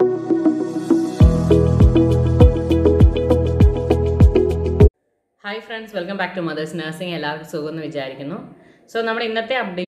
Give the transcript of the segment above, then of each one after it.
hi friends welcome back to mother's nursing എല്ലാവർക്കും സുഖമെന്ന് വിചാരിക്കുന്നു സോ നമ്മുടെ ഇന്നത്തെ അപ്ഡേറ്റ്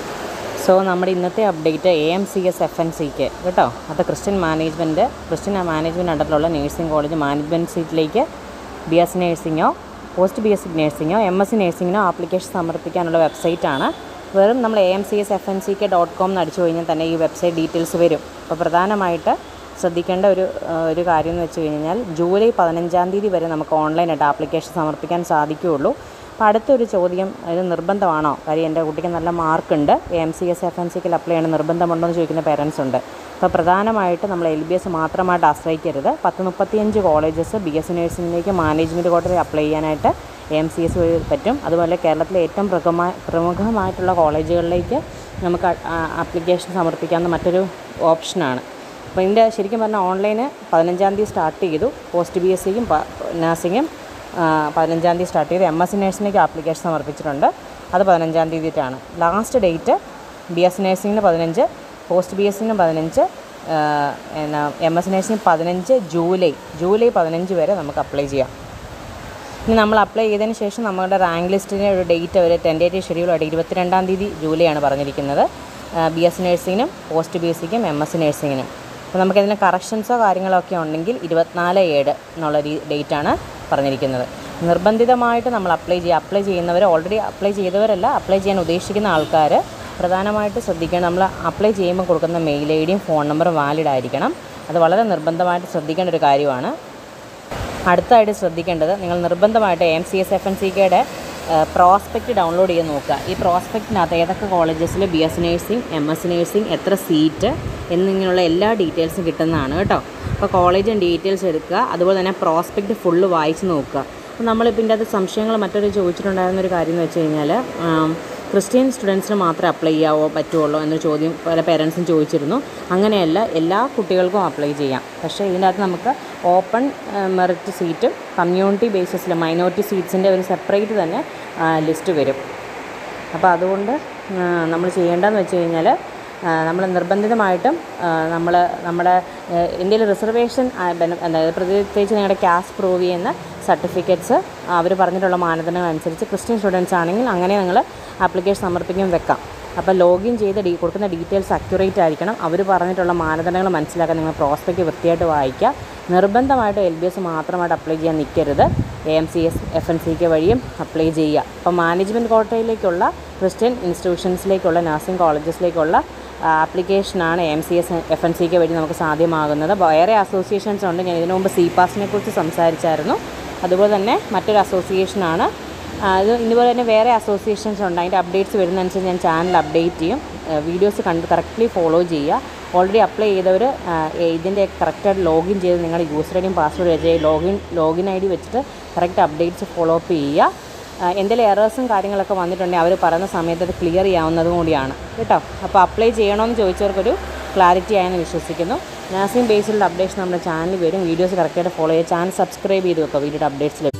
സോ നമ്മുടെ ഇന്നത്തെ update A M C S F N സിക്ക് കേട്ടോ അത് ക്രിസ്ത്യൻ മാനേജ്മെൻറ്റ് ക്രിസ്ത്യൻ മാനേജ്മെൻറ്റ് അണ്ടറിലുള്ള നഴ്സിംഗ് കോളേജ് മാനേജ്മെൻറ്റ് സീറ്റിലേക്ക് ബി എസ് നഴ്സിങ്ങോ പോസ്റ്റ് ബി എസ് സി നഴ്സിങ്ങോ എം എസ് സി നഴ്സിങ്ങിനോ ആപ്ലിക്കേഷൻ സമർപ്പിക്കാനുള്ള വെബ്സൈറ്റാണ് വെറും നമ്മൾ A M C S F N C K dot com എന്ന് അടിച്ചു കഴിഞ്ഞാൽ തന്നെ ഈ വെബ്സൈറ്റ് ഡീറ്റെയിൽസ് വരും അപ്പോൾ പ്രധാനമായിട്ട് ശ്രദ്ധിക്കേണ്ട ഒരു ആ, ഒരു കാര്യം എന്ന് വെച്ച് കഴിഞ്ഞാൽ ജൂലൈ പതിനഞ്ചാം തീയതി വരെ നമുക്ക് ഓൺലൈനായിട്ട് ആപ്ലിക്കേഷൻ സമർപ്പിക്കാൻ സാധിക്കുകയുള്ളൂ അപ്പോൾ അടുത്തൊരു ചോദ്യം ഇത് നിർബന്ധമാണോ കാര്യം എൻ്റെ കുട്ടിക്ക് നല്ല മാർക്കുണ്ട് M C S F N സിക്കിൽ അപ്ലൈ ചെയ്യണം നിർബന്ധമുണ്ടോ എന്ന് ചോദിക്കുന്ന പേരൻസ് ഉണ്ട് അപ്പോൾ പ്രധാനമായിട്ട് നമ്മൾ എൽ ബി എസ് മാത്രമായിട്ട് ആശ്രയിക്കരുത് പത്ത് മുപ്പത്തിയഞ്ച് കോളേജസ് ബി എസ് നഴ്സിംഗിലേക്ക് മാനേജ്മെൻറ്റ് കോട്ടയിൽ അപ്ലൈ ചെയ്യാനായിട്ട് എം സി എസ് വഴി പറ്റും അതുപോലെ കേരളത്തിലെ ഏറ്റവും പ്രമുഖമായ പ്രമുഖമായിട്ടുള്ള കോളേജുകളിലേക്ക് നമുക്ക് ആപ്ലിക്കേഷൻ സമർപ്പിക്കാവുന്ന മറ്റൊരു ഓപ്ഷനാണ് അപ്പോൾ ഇതിൻ്റെ ശരിക്കും പറഞ്ഞാൽ ഓൺലൈന് പതിനഞ്ചാം തീയതി സ്റ്റാർട്ട് ചെയ്തു പോസ്റ്റ് ബി എസ് സിക്കും നഴ്സിങ്ങും പതിനഞ്ചാം തീയതി സ്റ്റാർട്ട് ചെയ്തു എം എസ് സി നഴ്സിംഗിലേക്ക് ആപ്ലിക്കേഷൻ സമർപ്പിച്ചിട്ടുണ്ട് അത് പതിനഞ്ചാം തീയതിയിട്ടാണ് ലാസ്റ്റ് ഡേറ്റ് ബി എസ് നഴ്സിംഗിന് പതിനഞ്ച് പോസ്റ്റ് ബി എസ് സിന് പതിനഞ്ച് എന്നാ എം എസ് നഴ്സിംഗ് പതിനഞ്ച് ജൂലൈ ജൂലൈ പതിനഞ്ച് വരെ നമുക്ക് അപ്ലൈ ചെയ്യാം ഇനി നമ്മൾ അപ്ലൈ ചെയ്തതിന് ശേഷം നമ്മുടെ റാങ്ക് ലിസ്റ്റിൻ്റെ ഒരു ഡേറ്റ് അവർ ടെൻറ്റേറ്റീവ് ഷെഡ്യൂളായിട്ട് ഇരുപത്തിരണ്ടാം തീയതി ജൂലൈ ആണ് പറഞ്ഞിരിക്കുന്നത് ബി എസ് നഴ്സിങ്ങിനും പോസ്റ്റ് ബി എസ് സിക്കും എം എസ് സി നഴ്സിങ്ങിനും അപ്പോൾ നമുക്കിതിന് കറക്ഷൻസോ കാര്യങ്ങളോ ഒക്കെ ഉണ്ടെങ്കിൽ ഇരുപത്തിനാല് ഏഴ് എന്നുള്ള ഡേറ്റാണ് പറഞ്ഞിരിക്കുന്നത് നിർബന്ധിതമായിട്ട് നമ്മൾ അപ്ലൈ ചെയ്യുക അപ്ലൈ ചെയ്യുന്നവർ ഓൾറെഡി അപ്ലൈ ചെയ്തവരല്ല അപ്ലൈ ചെയ്യാൻ ഉദ്ദേശിക്കുന്ന ആൾക്കാർ പ്രധാനമായിട്ട് ശ്രദ്ധിക്കണം നമ്മൾ അപ്ലൈ ചെയ്യുമ്പോൾ കൊടുക്കുന്ന മെയിൽ ഐ ഡിയും ഫോൺ നമ്പറും വാലിഡ് ആയിരിക്കണം അത് വളരെ നിർബന്ധമായിട്ട് ശ്രദ്ധിക്കേണ്ട ഒരു കാര്യമാണ് അടുത്തായിട്ട് ശ്രദ്ധിക്കേണ്ടത് നിങ്ങൾ നിർബന്ധമായിട്ട് M C S F N C കെയുടെ പ്രോസ്പെക്റ്റ് ഡൗൺലോഡ് ചെയ്ത് നോക്കുക ഈ പ്രോസ്പെക്റ്റിനകത്ത് ഏതൊക്കെ കോളേജസിൽ B S nursing M S nursing എത്ര സീറ്റ് എന്നിങ്ങനെയുള്ള എല്ലാ ഡീറ്റെയിൽസും കിട്ടുന്നതാണ് കേട്ടോ അപ്പോൾ കോളേജിൻ്റെ ഡീറ്റെയിൽസ് എടുക്കുക അതുപോലെ തന്നെ പ്രോസ്പെക്റ്റ് ഫുള്ള് വായിച്ച് നോക്കുക അപ്പോൾ നമ്മളിപ്പോൾ ഇതിൻ്റെ അത് സംശയങ്ങൾ മറ്റൊരു ചോദിച്ചിട്ടുണ്ടായിരുന്ന ഒരു കാര്യം എന്ന് വെച്ച് കഴിഞ്ഞാൽ ആം, ക്രിസ്ത്യൻ സ്റ്റുഡൻസിന് മാത്രമേ അപ്ലൈ ചെയ്യാവോ പറ്റുള്ളൂ എന്നൊരു ചോദ്യം പല പേരൻസും ചോദിച്ചിരുന്നു അങ്ങനെയല്ല എല്ലാ കുട്ടികൾക്കും അപ്ലൈ ചെയ്യാം പക്ഷേ ഇതിനകത്ത് നമുക്ക് ഓപ്പൺ മെറിറ്റ് സീറ്റും കമ്മ്യൂണിറ്റി ബേസിസിൽ മൈനോറിറ്റി സീറ്റ്സിൻ്റെ ഒരു സെപ്പറേറ്റ് തന്നെ ലിസ്റ്റ് വരും അപ്പോൾ അതുകൊണ്ട് നമ്മൾ ചെയ്യേണ്ടതെന്ന് വെച്ച് കഴിഞ്ഞാൽ നമ്മൾ നിർബന്ധിതമായിട്ടും നമ്മൾ നമ്മുടെ ഇന്ത്യയിൽ റിസർവേഷൻ അതായത് പ്രത്യേകിച്ച് നിങ്ങളുടെ ക്യാഷ് പ്രൂവ് ചെയ്യുന്ന സർട്ടിഫിക്കറ്റ്സ് അവർ പറഞ്ഞിട്ടുള്ള മാനദണ്ഡങ്ങൾ അനുസരിച്ച് ക്രിസ്ത്യൻ സ്റ്റുഡൻസ് ആണെങ്കിൽ അങ്ങനെ നിങ്ങൾ ആപ്ലിക്കേഷൻ സമർപ്പിക്കുകയും വെക്കാം അപ്പോൾ ലോഗിൻ ചെയ്ത് ഡീ കൊടുക്കുന്ന ഡീറ്റെയിൽസ് അക്യുറേറ്റ് ആയിരിക്കണം അവർ പറഞ്ഞിട്ടുള്ള മാനദണ്ഡങ്ങൾ മനസ്സിലാക്കാൻ നിങ്ങൾ പ്രോസ്പെക്റ്റ് വൃത്തിയായിട്ട് വായിക്കുക നിർബന്ധമായിട്ട് എൽ ബി എസ് മാത്രമായിട്ട് അപ്ലൈ ചെയ്യാൻ നിൽക്കരുത് A M C S F N C K വഴിയും അപ്ലൈ ചെയ്യുക അപ്പോൾ മാനേജ്മെൻറ്റ് കോട്ടയിലേക്കുള്ള ക്രിസ്ത്യൻ ഇൻസ്റ്റിറ്റ്യൂഷൻസിലേക്കുള്ള നഴ്സിംഗ് കോളേജസിലേക്കുള്ള ആപ്ലിക്കേഷനാണ് M C S F N C K വഴി നമുക്ക് സാധ്യമാകുന്നത് വേറെ അസോസിയേഷൻസ് ഉണ്ട് ഞാൻ ഇതിനു മുമ്പ് സി പാസിനെ കുറിച്ച് സംസാരിച്ചായിരുന്നു അതുപോലെ തന്നെ മറ്റൊരു അസോസിയേഷനാണ് അത് ഇതുപോലെ തന്നെ വേറെ അസോസിയേഷൻസ് ഉണ്ട് അതിൻ്റെ അപ്ഡേറ്റ്സ് വരുന്നതനുസരിച്ച് ഞാൻ ചാനൽ അപ്ഡേറ്റ് ചെയ്യും വീഡിയോസ് കണ്ട് കറക്റ്റ്ലി ഫോളോ ചെയ്യുക ഓൾറെഡി അപ്ലൈ ചെയ്തവർ ഇതിൻ്റെ കറക്റ്റായിട്ട് ലോഗിൻ ചെയ്ത് നിങ്ങളുടെ യൂസർ ഐ ഡിയും പാസ്വേഡ് വെച്ച് ലോഗിൻ ലോഗിൻ ഐ ഡി വെച്ചിട്ട് കറക്റ്റ് അപ്ഡേറ്റ്സ് ഫോളോ അപ്പ് ചെയ്യുക ആ, എന്തെങ്കിലും എറേഴ്സും കാര്യങ്ങളൊക്കെ വന്നിട്ടുണ്ടെങ്കിൽ അവർ പറയുന്ന സമയത്ത് അത് ക്ലിയർ ചെയ്യാവുന്നതും കൂടിയാണ് കേട്ടോ അപ്പോൾ അപ്ലൈ ചെയ്യണമെന്ന് ചോദിച്ചവർക്കൊരു ക്ലാരിറ്റി ആയെന്ന് വിശ്വസിക്കുന്നു നഴ്സിംഗ് ബേസിലുള്ള അപ്ഡേറ്റ്സ് നമ്മുടെ ചാനൽ വരും വീഡിയോസ് കറക്റ്റായിട്ട് ഫോളോ ചെയ്യുക ചാനൽ സബ്സ്ക്രൈബ് ചെയ്ത് വെക്കുക വീഡിയോയുടെ അപ്ഡേറ്റ്സ് ലഭിക്കും